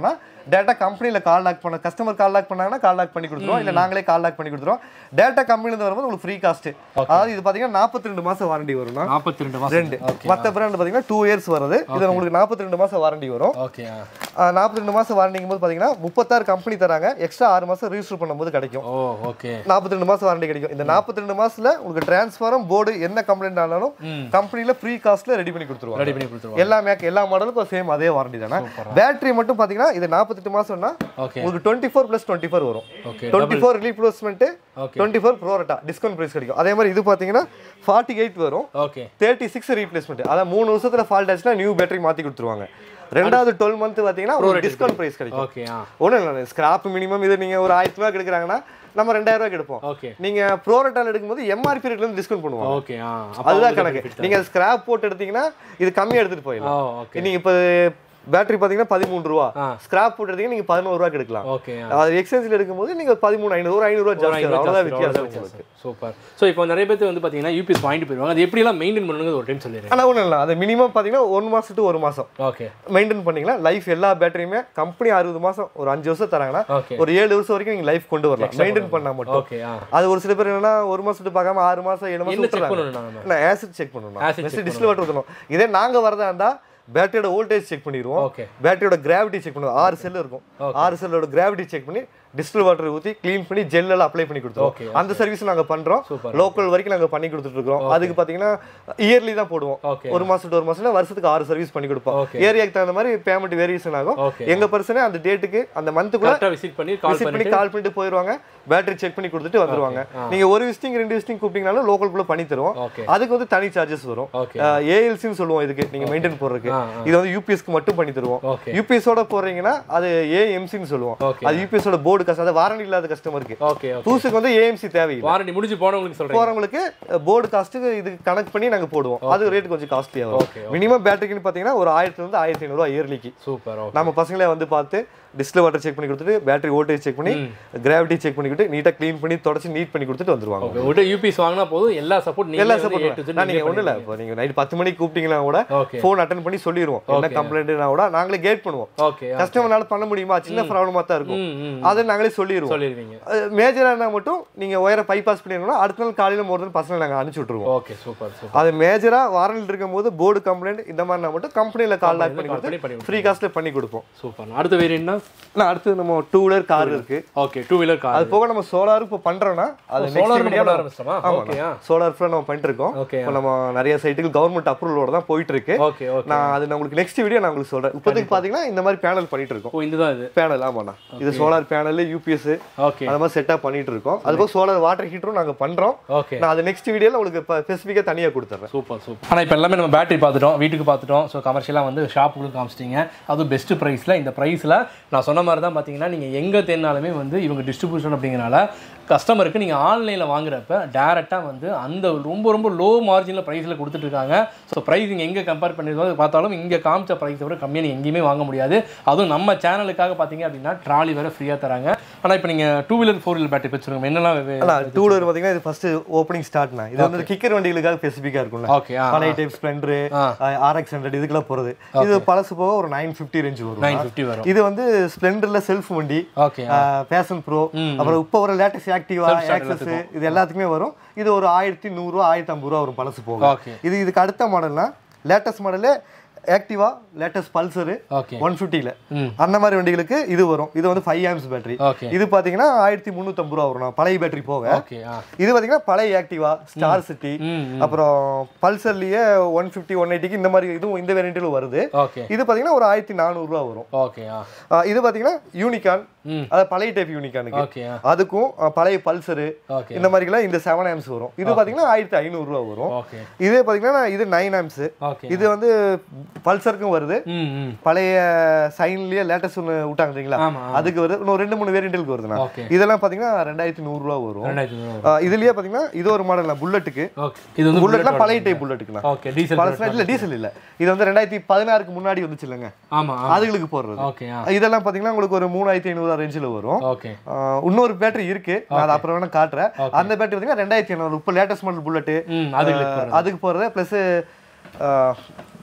டேட்டா கம்பெனியில் கால் லாக் பண்ண கஸ்டமர் கால் லாக் பண்ணாங்கன்னா கால் லாக் பண்ணி கொடுத்துருவோம் இல்லை நாங்களே கால் லாக் பண்ணி கொடுத்துருவோம் டேட்டா கம்பெனிலேருந்து வரும்போது உங்களுக்கு ஃப்ரீ காஸ்ட் அதாவது இது பார்த்தீங்கன்னா நாற்பத்தி ரெண்டு மாதம் வாரண்டி வரும்னா நாற்பத்தி ரெண்டு மாதம் ரெண்டு மற்ற பிராண்ட் பார்த்தீங்கன்னா டூ இயர்ஸ் வருது இது உங்களுக்கு நாற்பத்தி ரெண்டு மாதம் வாரண்டி வரும் ஓகே நாற்பத்தி ரெண்டு மாதம் வாரண்டிங்கும் போது பார்த்தீங்கன்னா முப்பத்தாறு கம்பெனி தராங்க எக்ஸ்ட்ரா ஆறு மாதம் ரிஜிஸ்டர் பண்ணும்போது கிடைக்கும் ஓ ஓகே நாற்பத்தி ரெண்டு மாதம் வாரண்டி கிடைக்கும் இந்த நாற்பத்தி ரெண்டு மாசத்துல உங்களுக்கு டிரான்ஸ்ஃபாரம் போர்டு என்ன கம்ப்ளைண்ட் ஆனாலும் கம்பெனியில் ஃப்ரீ காஸ்ட்ல ரெடி பண்ணி கொடுத்துருவாங்க ரெடி பண்ணி கொடுத்துருவோம் எல்லா மேக் எல்லா மாடலுக்கும் சேம் அதே வாரண்டி தானே பேட்டரி மட்டும் பார்த்தீங்கன்னா இது நாற்பத்தெட்டு மாசம்னா ஓகே உங்களுக்கு twenty four plus twenty four வரும் okay twenty four replacement Okay. Twenty four pro rata discount price கிடைக்கும் அதே மாதிரி இது பார்த்தீங்கன்னா ஃபார்ட்டி எயிட் வரும் ஓகே தேர்ட்டி சிக்ஸ் ரீப்ளேஸ்மெண்ட் அதான் மூணு வருஷத்துல ஃபால்ட் ஆச்சுன்னா நியூ பேட்டரி மாத்தி கொடுத்துருவாங்க ரெண்டாவது டுவெல் மந்த் பார்த்தீங்கன்னா உங்களுக்கு டிஸ்கவுண்ட் ப்ரைஸ் கிடைக்கும் ஓகே ஆ ஒன்றும் இல்லை ஸ்கிராப் மினிமம் இது நீங்க ஒரு ஆயிரத்தி ரூபாய்க்கு எடுக்கிறாங்கன்னா நம்ம ரெண்டாயிரம் ரூபாய்க்கு எடுப்போம் ஓகே நீங்க ப்ரோரட்டால் எடுக்கும்போது எம்ஆர்பி ரேட்ல இருந்து டிஸ்கவுண்ட் பண்ணுவாங்க ஓகே ஆ அதுதான் கணக்கு நீங்க ஸ்கிராப் போட்டு எடுத்தீங்கன்னா இது கம்மியா எடுத்துட்டு ஓ போயிடலாம் ஓகே நீங்க இப்போ பேட்டரி பார்த்தீங்கன்னா பதிமூணு ரூபா ஆ. ஸ்கிராப் போட்டு எடுத்தீங்கன்னா நீங்க பதினோரு ரூபாய்க்கு எடுக்கலாம் ஓகே அது எக்ஸ்சேஞ்சில் எடுக்கும்போது நீங்க பதிமூணு ஐநூறு ஒரு ஐநூறு ரூபா ஜாஸ்தி ஆகும். அவ்வளவுதான் வித்தியாசம் உங்களுக்கு சூப்பர் ஸோ இப்போ நிறைய பேர் வந்து பார்த்தீங்கன்னா யூபிஎஸ் வாங்கிட்டு போயிருவாங்க அது எப்படிலாம் மெயின்டைன் பண்ணுங்க ஒரு டைம் சொல்லிடுறேன் ஆனா ஒன்றும் இல்லை அது மினிமம் பார்த்தீங்கன்னா ஒரு மாசம் to ஒரு மாசம் ஓகே மெயின்டைன் பண்ணீங்களா லைஃப் எல்லா பேட்டரியுமே கம்பெனி அறுபது மாசம் ஒரு அஞ்சு வருஷம் தராங்கன்னா ஓகே ஒரு ஏழு வருஷம் வரைக்கும் நீங்க லைஃப் கொண்டு வரலாம் மெயின்டைன் பண்ணா மட்டும் ஓகே ஆ அது ஒரு சில பேர் என்னன்னா ஒரு மாசத்துக்கு பார்க்காம ஆறு மாசம் ஏழு மாசம் என்ன செக் விட்டுறாங்க பண்ணணும் நம்ம நான் ஆசிட் செக் பண்ணணும் Acid check next distil water ஊற்றணும் இதே நாங்க வரதா இருந்தா பேட்டரியோட வோல்டேஜ் செக் பண்ணிடுவோம் ஓகே பேட்டரியோட கிராவிட்டி செக் பண்ணுவோம் ஆறு செல் இருக்கும் ஆறு செல்லோட கிராவிட்டி செக் பண்ணி டிஸ்டில் வாட்டர் ஊற்றி க்ளீன் பண்ணி ஜெல் எல்லாம் அப்ளை பண்ணி Okay, கொடுத்துருவோம் அந்த சர்வீஸ் நாங்க பண்றோம் Super. லோக்கல் வரைக்கும் நாங்க பண்ணி கொடுத்துட்டு இருக்கோம் அதுக்கு பாத்தீங்கன்னா இயர்லி தான் போடுவோம் ஓகே ஒரு மாசம் to ஒரு மாசம் வருஷத்துக்கு ஆறு சர்வீஸ் பண்ணி கொடுப்போம் Okay. ஏரியாக்கு தகுந்த மாதிரி பேமெண்ட் வேரியேஷன் ஆகும் ஓகே எங்க பர்சனே அந்த டேட்டுக்கு அந்த மந்த்துக்குள்ள கரெக்டாக விசிட் பண்ணி கால் விசிட் பண்ணி பண்ணிட்டு கால் பண்ணிட்டு போயிருவாங்க பேட்டரி செக் பண்ணி கொடுத்துட்டு வந்துருவாங்க நீங்க ஒரு விசிட்டிங் ரெண்டு விசிட்டிங் கூப்பிட்டீங்கனாலும் லோக்கல்குள்ள பண்ணி தருவோம் ஓகே அதுக்கு வந்து தனி சார்ஜஸ் வரும் ஓகே ஏஎல்சின்னு சொல்லுவோம் இதுக்கு நீங்க மெயின்டைன் போடுறதுக்கு ஆ இது வந்து யூபிஎஸ்க்கு மட்டும் பண்ணி தருவோம் ஓகே யூபிஎஸோட போடுறீங்கன்னா அது ஏஎம்சின்னு சொல்லுவோம் ஓகே அது யூபிஎஸோட போர்டு கஷ்டம் அது வாரண்டி இல்லாத கஸ்டமருக்கு ஓகே ஓகே புதுசுக்கு வந்து ஏஎம்சி தேவையில்லை வாரண்டி முடிஞ்சு போனவங்களுக்கு சொல்றேன் போறவங்களுக்கு போர்டு காஸ்ட்டுக்கு இது கனெக்ட் பண்ணி நாங்க போடுவோம் அது ரேட் கொஞ்சம் காஸ்ட்லியா வரும் ஓகே மினிமம் பேட்டரிக்குன்னு பாத்தீங்கன்னா ஒரு ஆயிரத்துல இருந்து ஆயிரத்தி ஐநூறுவா இயர்லிக்கு சூப்பர் ஓகே நம்ம பசங்களே வந்து பார்த்து டிஸ்பிளே வாட்டர் செக் பண்ணி கொடுத்துட்டு பேட்டரி வோல்டேஜ் செக் பண்ணி கிராவிட்டி செக் பண்ணி கொடுத்து நீட்டா க்ளீன் பண்ணி தொடச்சி நீட் பண்ணி கொடுத்துட்டு வந்துருவாங்க ஓகே உங்கள்கிட்ட யூபிஎஸ் வாங்கினா போதும் எல்லா சப்போர்ட் நீங்க எல்லா வந்து A to Z சப்போர்ட் நீங்க ஒண்ணு இல்ல இப்போ நீங்க நைட் பத்து மணிக்கு கூப்பிட்டீங்கன்னா கூட ஓகே ஃபோன் அட்டன் பண்ணி சொல்லிடுவோம் என்ன கம்ப்ளைண்ட்னா கூட நாங்களே கேட் பண்ணுவோம் ஓகே கஸ்டமர்னால பண்ண முடியுமா சின்ன ப்ராப்ளமா தான் இருக்கும் ம் ம் அதை நாங்களே சொல்லிடுவோம் சொல்லிடுவீங்க மேஜரா இருந்தா மட்டும் நீங்க ஒயரை பைபாஸ் பண்ணிடணும் அடுத்த நாள் காலையில மோர் பசங்களை நாங்க அனுப்பிச்சு விட்டுருவோம் ஓகே சூப்பர் சூப்பர் அது மேஜரா வாரண்டில் இருக்கும்போது போர்டு கம்ப்ளைண்ட் இந்த மாதிரினா மட்டும் கம்பெனில கால் லாக் பண்ணி பண்ணி கொடுத்து பண்ணி ஃப்ரீ காஸ்ட்ல பண்ணி கொடுப்போம் சூப்பர் அடுத்த வேரியன்ட்னா நான் அடுத்து நம்ம டூ வீலர் கார் இருக்கு ஓகே டூ வீலர் கார் அது போக நம்ம சோலார் இப்போ பண்றோம்னா அது சோலார் நெக்ஸ்ட் பண்ண ஆரம்பிச்சிட்டோமா ஓகே சோலார் ஃபுல்லாக நம்ம பண்ணிட்டு இருக்கோம் ஓகே இப்போ நம்ம நிறைய சைட்டுக்கு கவர்மெண்ட் அப்ரூவலோட தான் போயிட்டு இருக்கு ஓகே ஓகே நான் அது நான் உங்களுக்கு நெக்ஸ்ட் வீடியோ நான் உங்களுக்கு சொல்றேன் இப்போதைக்கு பாத்தீங்கன்னா இந்த மாதிரி பேனல் பண்ணிட்டு இருக்கோம் ஓ இதுதான் இது பேனல் ஆமாண்ணா இது சோலார் பேனல் யூபிஎஸ் ஓகே அந்த மாதிரி செட்டா பண்ணிட்டு இருக்கோம் அதுபோக சோலார் வாட்டர் ஹீட்டரும் நாங்க பண்றோம் ஓகே நான் அது நெக்ஸ்ட் வீடியோல உங்களுக்கு ஸ்பெசிஃபிக்கா தனியா கொடுத்துறேன் சூப்பர் சூப்பர் ஆனால் இப்போ எல்லாமே நம்ம பேட்டரி பார்த்துட்டோம் வீட்டுக்கு பார்த்துட்டோம் ஸோ கமர்ஷியலாக வந்து ஷாப்புகளுக்கு காமிச்சிட்டிங்க அதுவும் பெஸ்ட் ப்ரைஸில் இந்த ப்ரைஸில் நான் சொன்ன மாதிரி தான் பார்த்தீங்கன்னா நீங்கள் எங்கே தேடினாலுமே வந்து இவங்க டிஸ்ட்ரிபியூஷன் அப்படிங்கிறனால கஸ்டமருக்கு நீங்கள் ஆன்லைனில் வாங்குறப்ப டேரெக்டாக வந்து அந்த ரொம்ப ரொம்ப லோ மார்ஜினில் ப்ரைஸில் கொடுத்துட்ருக்காங்க ஸோ ப்ரைஸிங் எங்கே கம்பேர் பண்ணிருக்கோம் பார்த்தாலும் இங்கே காமிச்ச ப்ரைஸை விட கம்மியாக நீங்கள் எங்கேயுமே வாங்க முடியாது அதுவும் நம்ம சேனலுக்காக பார்த்தீங்க அப்படின்னா ட்ராலி வேறு ஃப்ரீயாக தராங்க ஆனால் இப்போ நீங்கள் two wheeler four wheeler battery வச்சுருக்கோம் என்னெல்லாம் வே- அதான் டூ வீலர் பாத்தீங்கன்னா இது ஃபர்ஸ்ட் ஓப்பனிங் ஸ்டார்ட்னா இது வந்து கிக்கர் வண்டிகளுக்காக ஸ்பெசிஃபிக்கா இருக்கும்ல ஓகே ஆ பழைய டைப் ஸ்ப்ளெண்டர் ஆ. ஆர்எக்ஸ் ஹண்ட்ரட் இதுக்கெல்லாம் போறது இது பழசு போக ஒரு நைன் ஃபிஃப்டி ரேஞ்ச் வரும் நைன் ஃபிஃப்டி வரும் இது வந்து ஸ்ப்ளெண்டர்ல செல்ஃப் வண்டி ஓகே பேஷன் ப்ரோ அப்புறம் இப்போ வர லேட்டஸ்ட் ஆக்டிவா ஆக்சஸ் இது எல்லாத்துக்குமே வரும் இது ஒரு ஆயிரத்தி நூறுரூவா ஆயிரத்தி ஐம்பது ரூபா வரும் பழசு போக ஓகே இது இதுக்கு அடுத்த மாடல்னா latest model Activa latest Pulsar okay one ஃபிஃப்டியில் ம் அந்த மாதிரி வண்டிகளுக்கு இது வரும் இது வந்து ஃபைவ் ஆம்ஸ் பேட்டரி ஓகே இது பார்த்தீங்கன்னா ஆயிரத்தி முந்நூற்றம்பது ரூபா வரும் பழைய பேட்டரி போக ஓகே ஆ இது பார்த்தீங்கன்னா பழைய ஆக்டிவா ஸ்டார் சிட்டி ம் ம். அப்புறம் பல்சர்லயே ஒன் ஃபிஃப்டி ஒன் எயிட்டிக்கு இந்த மாதிரி இதுவும் இந்த வேரியண்ட்டிலும் வருது ஓகே இது பார்த்தீங்கன்னா ஒரு ஆயிரத்தி நானூறுரூவா வரும் ஓகே ஆ ஆ, இது பார்த்தீங்கன்னா யூனிகான் ம் அதாவது பழைய டைப் யூனிகானுக்கு ஓகே ஆ அதுக்கும் ஆ, பழைய பல்சரு ஓகே இந்த மாதிரிலாம் இந்த செவன் ஆம்ஸ் வரும் இது பார்த்தீங்கன்னா ஆயிரத்தி ஐநூறுரூவா வரும் ஓகே இதே பார்த்தீங்கன்னா இது நைன் ஆம்ஸ் ஓகே இது வந்து பல்சருக்கும் வருது ம் ம் பழைய சைன்லயே லேட்டஸ்ட் ஒன்று விட்டாங்க தெரியுங்களா ஆமா அதுக்கு வருது இன்னும் ரெண்டு மூணு வேரியண்ட்டுக்கு வருதுண்ணா ஓகே இதெல்லாம் பார்த்தீங்கன்னா ரெண்டாயிரத்தி நூறுரூவா வரும் ரெண்டாயிரத்தி நூறு ஆ, இதுலயே பார்த்தீங்கன்னா இது ஒரு மாடல் புல்லட்டுக்கு ஓகே இது வந்து புல்லட்னா பழைய டைப் புல்லட்டுக்குண்ணா ஓகே டீசல் பழசுனா இல்ல டீசல் இல்ல இது வந்து ரெண்டாயிரத்தி பதினாறுக்கு முன்னாடி வந்துச்சு இல்லைங்க ஆமா அதுகளுக்கு போடுறது ஓகே ஆ இதெல்லாம் பாத்தீங்கன்னா உங்களுக்கு ஒரு மூணாயிரத்தி ஐநூறு ரேஞ்சில் வரும் ஓகே ஆஹ் இன்னொரு பேட்டரி இருக்கு நான் அதை அப்புறம் வேணா காட்டுறேன் அந்த பேட்டரி பார்த்தீங்கன்னா ரெண்டாயிரத்தி ஐநூறு இப்போ லேட்டஸ்ட் மாடல் புல்லட்டு ம் அது click பண்ணுறது. அதுக்கு போறது ப்ளஸ்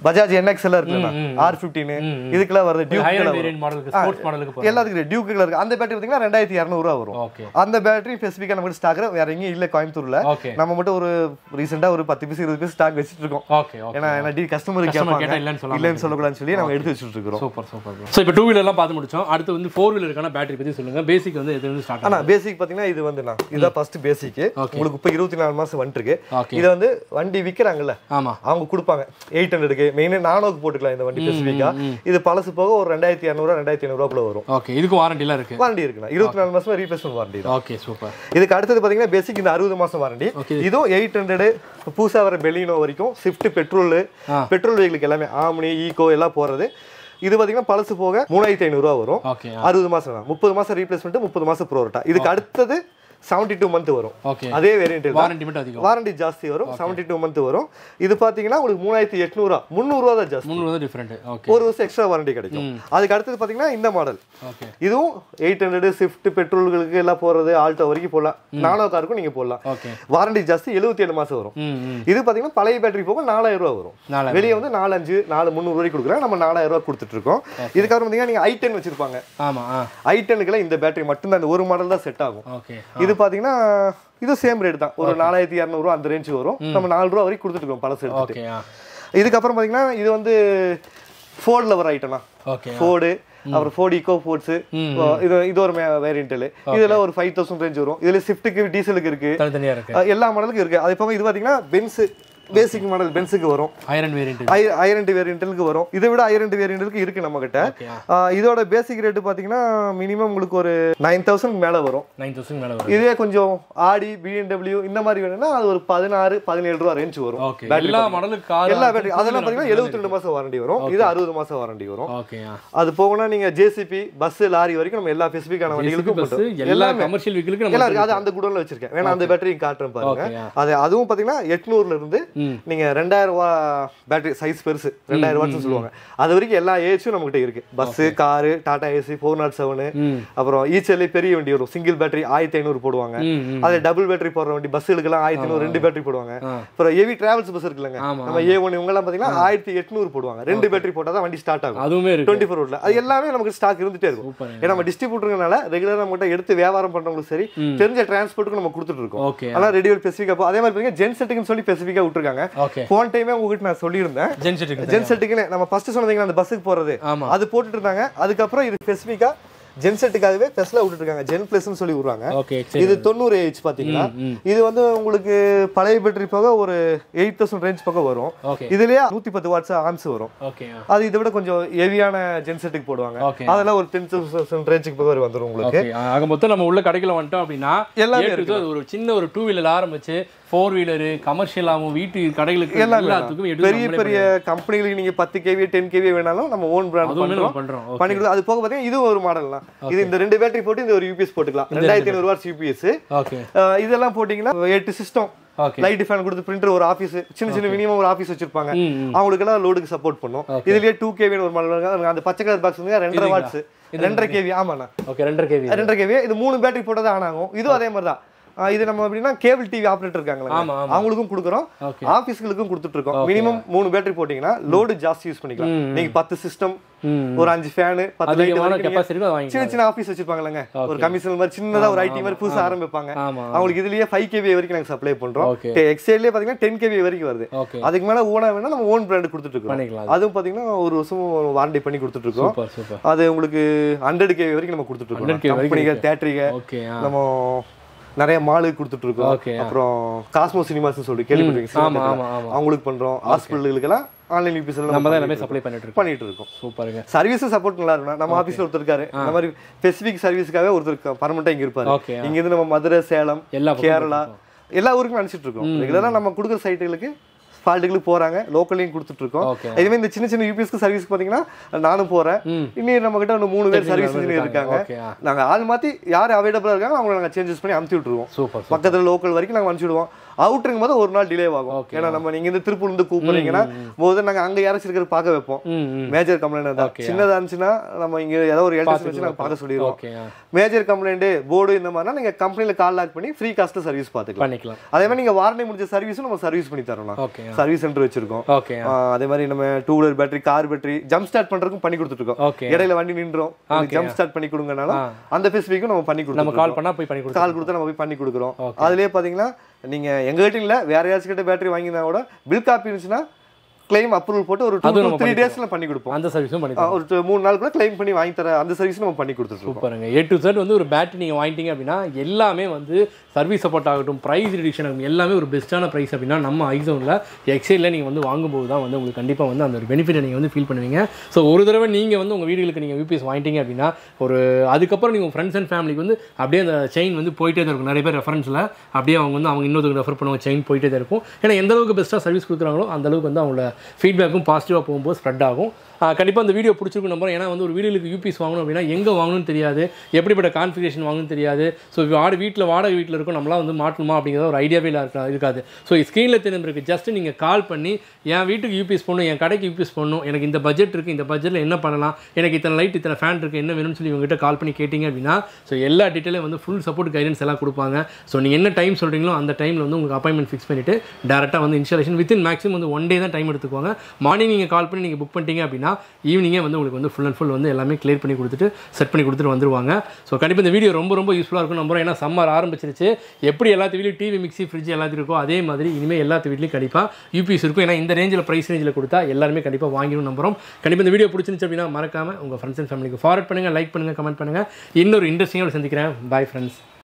பஜாஜ் என்எக்ஸ் எல்லாம் இருக்குல்ல ஆர் ஃபிஃப்டீன் இதுக்கெல்லாம் வருது டியூக் ஹையர் வேரியன்ட் மாடலுக்கு ஸ்போர்ட்ஸ் மாடலுக்கு போகிறோம் எல்லாத்துக்கும் டியூக்கு இருக்கு அந்த பேட்டரி பார்த்தீங்கன்னா ரெண்டாயிரத்தி இரநூறுவா வரும் ஓகே அந்த பேட்டரி ஸ்பெசிஃபிக்காக நம்ம ஸ்டாக் வேற எங்கேயும் இல்லை கோயம்புத்தூர்ல ஓகே நம்ம மட்டும் ஒரு ரீசெண்டா ஒரு பத்து பீஸ் இருபது பீஸ் ஸ்டாக் வச்சுட்டு இருக்கோம் ஓகே ஓகே ஏன்னா என்ன டி கஸ்டமருக்கு கேட்டா கேட்பாங்க இல்லைன்னு சொல்லலாம் இல்லைன்னு சொல்லக்கூடாதுன்னு சொல்லி நம்ம எடுத்து வச்சுட்டு இருக்கிறோம் சூப்பர் சூப்பர் ஸோ இப்போ டூ வீலர்லாம் பார்த்து முடிச்சோம் அடுத்து வந்து ஃபோர் வீலருக்கான பேட்டரி பற்றி சொல்லுங்க பேசிக் வந்து எது வந்து ஸ்டார்ட் ஆனா பேசிக் பாத்தீங்கன்னா இது வந்து நான் இதான் ஃபர்ஸ்ட் பேசிக் Okay. உங்களுக்கு இப்போ இருபத்தி நாலு மாசம் வந்துருக்கு ஓகே இது வந்து வண்டி விக்கிறாங்கல்ல ஆமாம் அவங்க கொடுப்பாங்க எயிட் ஹண்ட்ரடுக்கு மெயின் நானோக்கு போட்டுக்கலாம் இந்த வண்டி ஸ்பெசிஃபிக்கா இது பழசு போக ஒரு ரெண்டாயிரத்தி இரநூறுவா ரெண்டாயிரத்தி ஐநூறுவாக்குள்ள வரும் ஓகே இதுக்கும் வாரண்டிலாம் இருக்கு வாரண்டி இருக்குண்ணா இருபத்தி நாலு மாசம் ரீப்ளேஸ்மெண்ட் வாரண்டி தான் ஓகே சூப்பர் இதுக்கு அடுத்தது பாத்தீங்கன்னா பேசிக் இந்த அறுபது மாசம் வாரண்டி Okay. இதுவும் எயிட் ஹண்ட்ரடு புதுசா வர பெலினோ வரைக்கும் ஸ்விஃப்ட் பெட்ரோல் ஆ. பெட்ரோல் வெஹிக்கிளுக்கு எல்லாமே ஆம்னி ஈகோ எல்லாம் போறது இது பாத்தீங்கன்னா பழசு போக மூணாயிரத்தி ஐநூறுரூவா வரும் ஓகே அறுபது மாசம் தான் முப்பது மாசம் ரீப்ளேஸ்மெண்ட் முப்பது மாசம் ப்ரோரட்டா இதுக்கு அடுத்தது செவன்டி டூ மந்த் வரும் ஓகே அதே வேரியன்ட் வாரண்டி மட்டும் அதிகம் வாரண்டி ஜாஸ்தி வரும் செவன்டி டூ மந்த் வரும் இது பாத்தீங்கன்னா உங்களுக்கு மூணாயிரத்தி எட்நூறுவா முந்நூறுவா தான் ஜாஸ்தி முந்நூறு வந்து டிஃப்ரெண்ட் ஓகே ஒரு வருஷம் எக்ஸ்ட்ரா வாரண்டி கிடைக்கும் அதுக்கு அடுத்தது பாத்தீங்கன்னா இந்த மாடல் ஓகே இதுவும் எயிட் ஹண்ட்ரட் ஸ்விஃப்ட் பெட்ரோல்களுக்கு எல்லாம் போறது ஆல்டோ வரைக்கும் போடலாம் நானோ காருக்கும் நீங்க போடலாம் ஓகே வாரண்டி ஜாஸ்தி எழுபத்தி ஏழு மாசம் வரும் ம் ம் இது பாத்தீங்கன்னா பழைய பேட்டரி போக நாலாயிரம் ரூபா வரும் நாலாயிரம். வெளியே வந்து நாலு அஞ்சு நாலு முந்நூறு ரூபாய்க்கு கொடுக்குறாங்க நம்ம நாலாயிரம் ரூபாய் கொடுத்துட்டு இருக்கோம் இதுக்கப்புறம் பாத்தீங்கன்னா நீங்க ஐ டென் வச்சிருப்பாங்க ஆமாம் ஆ ஐ டென்னுக்குலாம் இந்த பேட்டரி மட்டும்தான் இந்த ஒரு மாடல் தான் செட் ஆகும் ஓகே இது பாத்தீங்கன்னா இது சேம் ரேட் தான் ஒரு நாலாயிரத்தி இரநூறுவா அந்த ரேஞ்சு வரும் நம்ம நாலு ரூபா வரைக்கும் கொடுத்துட்டு இருக்கோம் பழசு எடுத்துட்டு ஓகே ஆ இதுக்கப்புறம் பாத்தீங்கன்னா இது வந்து ஃபோர்டில் வர ஐட்டம்னா ஓகே ஃபோர்டு அப்புறம் ஃபோர்டு இக்கோ ஃபோர்ட்ஸ் இது இது ஒரு வேரியன்ட்ல இதுல ஒரு ஃபைவ் தௌசண்ட் ரேஞ்ச் வரும் இதுல ஸ்விஃப்ட்டுக்கு டீசலுக்கு இருக்கு தனித்தனியாக இருக்கு அஹ் எல்லா மாடலுக்கும் இருக்கு அது போக இது பாத்தீங்கன்னா பென்ஸ் பேசிக் மாடல் பென்ஸுக்கு வரும் ஐரன் வேரியன்ட் ஐரண்ட் வேரியன்ட்டுக்கு வரும் இதை விட ஐரண்ட் வேரியன்ட்டுக்கு இருக்கு நம்ம கிட்ட ஓகே அஹ் இதோட பேசிக் ரேட் பாத்தீங்கன்னா மினிமம் உங்களுக்கு ஒரு நைன் தௌசண்ட் மேல வரும் நைன் தௌசண்ட் மேலே வரும் இதே கொஞ்சம் ஆடி பிஎன்டபிள்யூ இந்த மாதிரி வேணும்னா அது ஒரு பதினாறு பதினேழு ரூபா ரேஞ்ச் வரும் ஓகே எல்லா மாடலுக்கு கார் எல்லா பேட்டரி அதெல்லாம் பாத்தீங்கன்னா எழுபத்தி ரெண்டு மாசம் வாரண்டி வரும் இது அறுபது மாசம் வாரண்டி வரும் ஓகே ஆ அது போகனா நீங்க ஜேசிபி பஸ் லாரி வரைக்கும் நம்ம எல்லா ஸ்பெசிஃபிக்கான வண்டிகளுக்கும் பஸ் பண்றோம். எல்லா கமர்ஷியல் வெஹிக்கிளுக்கு நம்ம எல்லாம் இருக்கு அது அந்த குடோன்ல வச்சிருக்கேன் வேணா அந்த பேட்டரி காட்டுறேன் பாருங்க ஓகே அது அதுவும் பாத்தீங்கன்னா எட்நூறுல இருந்து ம் நீங்க ரெண்டாயிரம் ரூபா பேட்டரி சைஸ் பெருசு ரெண்டாயிரம் வாட்ஸ் சொல்லுவாங்க அது வரைக்கும் எல்லா ஏச்சும் நம்ம கிட்ட இருக்கு bus car Tata AC four naught seven ம் அப்புறம் ஈச்சல்லே பெரிய வண்டி வரும் சிங்கிள் பேட்டரி ஆயிரத்தி ஐநூறு போடுவாங்க ம் ம் அது டபுள் பேட்டரி போடுற வண்டி பஸ்ஸுகளுக்கெல்லாம் ஆயிரத்தி ஐநூறு ரெண்டு பேட்டரி போடுவாங்க ஆ. அப்புறம் ஹெவி டிராவல்ஸ் பஸ் இருக்குல்லங்க ஆமா, நம்ம ஏ ஒன் இவங்கெல்லாம் பாத்தீங்கன்னா ஆயிரத்தி எட்நூறு போடுவாங்க ரெண்டு பேட்டரி போட்டா தான் வண்டி ஸ்டார்ட் ஆகும் அதுவுமே இருக்கு டுவெண்ட்டி ஃபோர் ரோட்ல அது எல்லாமே நமக்கு ஸ்டாக் இருந்துட்டே இருக்கும் சூப்பர் ஏன்னா நம்ம டிஸ்ட்ரிபியூட்டருங்கனால ரெகுலரா நம்ம கிட்ட எடுத்து வியாபாரம் பண்றவங்களுக்கு சரி தெரிஞ்ச டிரான்ஸ்போர்ட்டுக்கு நம்ம கொடுத்துட்டு இருக்கோம் ஓகே ஆனா ரெடியூல் ஸ்பெசிஃபிக்கா அதே மாதிரி பாத்தீங்கன்னா ஜென் செட்டுக்குன்னு சொல்லி ஸ்பெசிஃபிக்கா விட்டுருக்காங்க ஓகே போன டைமே உங்ககிட்ட நான் சொல்லியிருந்தேன் ஜென் செட்டுக்கு ஜென் செட்டுக்குன்னு நம்ம ஃபர்ஸ்ட் சொன்னீங்க அந்த பஸ்ஸுக்கு போறது ஆமா அது போட்டுட்டு இருந்தாங்க அதுக்கப்புறம் இது ஸ்பெசிஃபிக்கா ஜென் செட்டுக்காகவே ஸ்பெஷலா விட்டுட்டு இருக்காங்க ஜென் பிளஸ்னு சொல்லி விடுறாங்க ஓகே இது தொண்ணூறு ஏஹெச் பாத்தீங்கன்னா ம். இது வந்து உங்களுக்கு பழைய பேட்டரி போக ஒரு எயிட் தௌசண்ட் ரேஞ்ச் பக்கம் வரும் ஓகே இதுலயே நூத்தி பத்து வாட்ஸ் ஆம்ஸ் வரும் ஓகே அது இதை விட கொஞ்சம் ஹெவியான ஜென்செட்டுக்கு போடுவாங்க ஓகே அதெல்லாம் ஒரு டென் தௌசண்ட் ரேஞ்சுக்கு பக்கம் வந்துடும் உங்களுக்கு ஓகே ஆக மொத்தம் நம்ம உள்ள கடைக்குள்ள வந்துட்டோம் அப்படின்னா எல்லாமே A to Z ஒரு சின்ன ஒரு டூ வீலர் ஆரம்பிச்சு ஃபோர் வீலரு கமர்ஷியலாகவும் வீட்டு கடைகளுக்கு எல்லாமே எல்லாத்துக்கும் எடுத்து பெரிய நம்மளே பெரிய கம்பெனிகளுக்கு நீங்க பத்து கேவி டென் கேவி வேணாலும் நம்ம ஓன் பிராண்ட் அதுவுமே பண்றோம் நம்ம பண்றோம் ஓகே பண்ணி கொடுத்து அது போக பாத்தீங்கன்னா இது ஒரு மாடல் தான் இது இந்த ரெண்டு பேட்டரி போட்டு இந்த ஒரு யூபிஎஸ் போட்டுக்கலாம் ரெண்டாயிரத்தி ஐநூறு வாட்ஸ் யூபிஎஸ் ஓகே இதெல்லாம் போட்டீங்கன்னா எட்டு சிஸ்டம் ஓகே லைட் ஃபேன் கொடுத்து பிரிண்டர் ஒரு ஆபீஸ் சின்ன சின்ன மினிமம் ஒரு ஆபீஸ் வச்சிருப்பாங்க ம் ம். அவங்களுக்கு எல்லாம் லோடுக்கு சப்போர்ட் பண்ணும் இதுலயே டூ கேவி ஒரு மாடல் இருக்கு அந்த பச்சை கலர் பாக்ஸ் வந்து ரெண்டரை வாட்ஸ் ரெண்டரை கேவி ஆமாண்ணா ஓகே ரெண்டரை கேவி ரெண்டரை கேவி இது மூணு பேட்டரி போட்டது ஆன் ஆகும் இதுவும் அதே மாதிரி தான் ஆஹ் இது நம்ம எப்படின்னா கேபிள் டிவி ஆப்ரேட்டர் இருக்காங்களா ஆமா, ஆமா. அவங்களுக்கும் கொடுக்குறோம் ஓகே ஆபீஸ்களுக்கும் கொடுத்துட்டு இருக்கோம் மினிமம் மூணு பேட்டரி போட்டீங்கன்னா லோடு ஜாஸ்தி யூஸ் பண்ணிக்கலாம் ம், நீங்க பத்து சிஸ்டம் ம் ஒரு அஞ்சு ஃபேனு பத்து light அதிகமான வரைக்கும் நீங்க கெப்பாசிட்டி அதை வாங்கிக்கலாம் சின்ன சின்ன ஆபீஸ் வச்சிருப்பாங்கல்லங்க ஒரு கமிஷன் மாதிரி சின்னதா ஒரு ஐடி மாதிரி புதுசா ஆரம்பிப்பாங்க ஆமா அவங்களுக்கு இதுலயே ஃபைவ் கேவி வரைக்கும் நாங்க சப்ளை பண்றோம் ஓகே எக்ஸ்ஏட்லயே பாத்தீங்கன்னா டென் கேவி வரைக்கும் வருது ஓகே அதுக்கு மேல ஓனா வேணா நம்ம ஓன் பிராண்ட் கொடுத்துட்டு இருக்கோம் பண்ணிக்கலாம் அதுவும் பாத்தீங்கன்னா ஒரு வருஷம் வாரண்டி பண்ணி கொடுத்துட்டு இருக்கோம் சூப்பர் சூப்பர் அது உங்களுக்கு ஹண்ட்ரட் கேவி வரைக்கும் நம்ம கொடுத்துட்டு 100K இருக்கோம் வரைக்கும் கம்பெனிகள் தேட்டரிக ஓகே ஆ நம்ம நிறைய மாலுக்கு கொடுத்துட்டு இருக்கோம் Okay, அப்புறம் காஸ்மோ சினிமாஸ் சொல்லி கேள்விப்பட்டிருக்கீங்க ஆமா cinema ஆமா theatre. ஆமா அவங்களுக்கு பண்றோம் ஹாஸ்பிட்டலுக்கெல்லாம் ஆன்லைன் யூபிஎஸ் நம்ம தான் எல்லாமே சப்ளை பண்ணிட்டு இருக்கோம் பண்ணிட்டு இருக்கோம் சூப்பருங்க சர்வீஸ் சப்போர்ட் நல்லா இருக்கும் நம்ம ஆபீஸ்ல ஒருத்தர் இருக்காரு இந்த மாதிரி ஸ்பெசிபிக் சர்வீஸ்க்காக ஒருத்தர் பர்மனெண்டா இங்க இருப்பாரு ஓகே இங்க இருந்து நம்ம மதுரை சேலம் எல்லா பக்கமும் கேரளா எல்லா ஊருக்கும் அனுப்பிச்சிட்டு இருக்கோம் ரெகுலரா நம்ம கொடுக்குற சைட்டுகளுக்கு ஃபால்ட்டுகளுக்கு போறாங்க லோக்கல்லையும் கொடுத்துட்டு இருக்கோம் ஓகே இதுவே இந்த சின்ன சின்ன யூபிஎஸ்க்கு சர்வீஸ் பாத்தீங்கன்னா நானும் போறேன் ம் இன்னும் நம்ம கிட்ட இன்னும் மூணு பேர் சர்வீஸ் இன்ஜினியர் இருக்காங்க ஓகே ஆ நாங்க ஆள் மாத்தி யார் அவைலபிளா இருக்காங்க அவங்களை நாங்க சேஞ்சஸ் பண்ணி அமுத்தி விட்டுருவோம் சூப்பர் பக்கத்துல லோக்கல் வரைக்கும் நாங்க அனுப்பிச்சு விடுவோம் அவுட்டருங்கும் போது ஒரு நாள் டிலே ஆகும் Okay. ஏன்னா நம்ம நீங்க இந்த திருப்பூர்ல இருந்து கூப்பிடுறீங்கன்னா போது நாங்க அங்க யாராச்சும் இருக்கிற பார்க்க வைப்போம் ம் ம் மேஜர் கம்ப்ளைண்ட் தான் Okay. சின்னதா இருந்துச்சுன்னா நம்ம இங்க ஏதோ ஒரு எல்டிசி வச்சு நாங்க பார்க்க சொல்லிடுவோம் ஓகே மேஜர் கம்ப்ளைண்ட் போர்டு இந்த மாதிரினா நீங்க கம்பெனில கால் லாக் பண்ணி ஃப்ரீ காஸ்ட் சர்வீஸ் பார்த்துக்கலாம் பண்ணிக்கலாம் அதே மாதிரி நீங்க வாரண்டி முடிஞ்ச சர்வீஸும் நம்ம சர்வீஸ் பண்ணி தரோம் ஓகே சர்வீஸ் சென்டர் வச்சிருக்கோம் ஓகே ஆ, அதே மாதிரி நம்ம two wheeler battery car battery jump start பண்றதுக்கும் பண்ணி கொடுத்துட்டு இருக்கோம் ஓகே இடையில வண்டி நின்றோம் ஜம்ப் ஸ்டார்ட் பண்ணி கொடுங்கனாலும் ஆ. அந்த ஃபெசிலிக்கும் நம்ம பண்ணி நம்ம கொடுத்துருக்கோம் கால் பண்ணா போய் பண்ணி கொடுக்கலாம் கால் கொடுத்தா நம்ம போய் பண்ணி கொடுக்குறோம் Okay. அதுலயே பாத்தீங்கன்னா நீங்க எங்க கிட்ட இல்ல வேற யாராச்சும் கிட்ட பேட்டரி வாங்கினா கூட பில் காப்பி இருந்துச்சுன்னா கிளைம் அப்ரூவல் போட்டு ஒரு அதுவும் டூ நம்ம த்ரீ டேஸ்ல பண்ணி கொடுப்போம் அந்த சர்வீஸும் பண்ணி ஆ, ஒரு two- மூணு நாள் கூட கிளைம் பண்ணி வாங்கி தர அந்த சர்வீஸ் நம்ம பண்ணி கொடுத்துட்டு இருக்கோம் சூப்பருங்க ஏ டு Z வந்து ஒரு பேட்டரி நீங்கள் வாங்கிட்டீங்க அப்படின்னா எல்லாமே வந்து சர்வீஸ் சப்போர்ட் ஆகட்டும் ப்ரைஸ் ரிடிக்ஷன் ஆகும் எல்லாமே ஒரு பெஸ்ட்டான ப்ரைஸ் அப்படின்னா நம்ம ஐசோனில் எக்ஸைடில் நீங்கள் வந்து வாங்கும்போது தான் வந்து உங்களுக்கு கண்டிப்பாக வந்து அந்த ஒரு பெனிஃபிட்டை நீங்கள் வந்து ஃபீல் பண்ணுவீங்க ஸோ ஒரு தடவை நீங்கள் வந்து உங்கள் வீடுகளுக்கு நீங்கள் யூபிஎஸ் வாங்கிட்டீங்க அப்படின்னா ஒரு அதுக்கப்புறம் நீங்கள் ஃப்ரெண்ட்ஸ் அண்ட் ஃபேமிலிக்கு வந்து அப்படியே அந்த செயின் வந்து போயிட்டே தான் இருக்கும் நிறைய பேர் ரெஃபரன்ஸில் அப்படியே அவங்க வந்து அவங்க இன்னொருத்தருக்கு ரெஃபர் பண்ணுவாங்க செயின் போயிட்டே தான் இருக்கும் ஏன்னா எந்த அளவுக்கு பெஸ்ட்டாக சர்வீஸ் கொடுக்குறாங்களோ அந்த அளவுக்கு வந்து அவங்களோட ஃபீட்பேக்கும் பாசிட்டிவாக போகும்போது ஸ்ப்ரெட் ஆகும் கண்டிப்பாக அந்த வீடியோ பிடிச்சிருக்கும் நம்புறேன் ஏன்னா வந்து ஒரு வீடுகளுக்கு யூபிஎஸ் வாங்கணும் அப்படின்னா எங்கே வாங்கணும்னு தெரியாது எப்படிப்பட்ட கான்ஃபிகரேஷன் வாங்கணும்னு தெரியாது ஸோ வாட வீட்டில் வாடகை வீட்டில் இருக்கும் நம்மளாம் வந்து மாட்டணுமா அப்படிங்கிறத ஒரு ஐடியாவே இல்லை இருக்கா இருக்காது ஸோ ஸ்க்ரீனில் தெரிஞ்சிருக்கு ஜஸ்ட் நீங்கள் கால் பண்ணி என் வீட்டுக்கு யூபிஎஸ் பண்ணணும் என் கடைக்கு யூபிஎஸ் பண்ணணும் எனக்கு இந்த பட்ஜெட் இருக்குது இந்த பட்ஜெட்டில் என்ன பண்ணலாம் எனக்கு இத்தனை லைட் இத்தனை ஃபேன் இருக்குது என்ன வேணும்னு சொல்லி உங்ககிட்ட கால் பண்ணி கேட்டிங்க அப்படின்னா ஸோ எல்லா டீட்டெயிலும் வந்து ஃபுல் சப்போர்ட் கைடன்ஸ் எல்லாம் கொடுப்பாங்க ஸோ நீங்கள் என்ன டைம் சொல்கிறீங்களோ அந்த டைமில் வந்து உங்களுக்கு அப்பாயின்மெண்ட் ஃபிக்ஸ் பண்ணிவிட்டு டேரெக்டாக வந்து இன்ஸ்டாலேஷன் வித்தின் மேக்ஸிமம் வந்து ஒன் டே தான் டைம் எடுத்துக்குவாங்க மார்னிங் நீங்கள் கால் பண்ணி நீங்கள் புக் பண்ணிட்டீங்க அப்படின்னா ஈவினிங்கே வந்து உங்களுக்கு வந்து ஃபுல் அண்ட் ஃபுல் வந்து எல்லாமே கிளியர் பண்ணி கொடுத்துட்டு செட் பண்ணி கொடுத்துட்டு வந்துருவாங்க ஸோ கண்டிப்பாக இந்த வீடியோ ரொம்ப ரொம்ப யூஸ்ஃபுல்லாக இருக்கும் நம்புறோம் ஏன்னா சம்மர் ஆரம்பிச்சிருச்சு எப்படி எல்லாத்து வீட்லையும் டிவி மிக்ஸி ஃப்ரிட்ஜ் எல்லாத்தையும் இருக்கோ அதே மாதிரி இனிமேல் எல்லாத்து வீட்லையும் கண்டிப்பாக யூபிஎஸ் இருக்கும் ஏன்னா இந்த ரேஞ்சில் ப்ரைஸ் ரேஞ்சில் கொடுத்தா எல்லாருமே கண்டிப்பாக வாங்கிடும் நம்புறோம் கண்டிப்பாக இந்த வீடியோ பிடிச்சிருந்துச்சு அப்படின்னா மறக்காம உங்கள் ஃப்ரெண்ட்ஸ் அண்ட் ஃபேமிலிக்கு ஃபார்வர்ட் பண்ணுங்கள் லைக் பண்ணுங்கள் கமெண்ட் பண்ணுங்கள் இன்னொரு இன்ட்ரெஸ்டிங்காக சந்திக்கிறேன் பாய் ஃப்ரெண்ட்ஸ்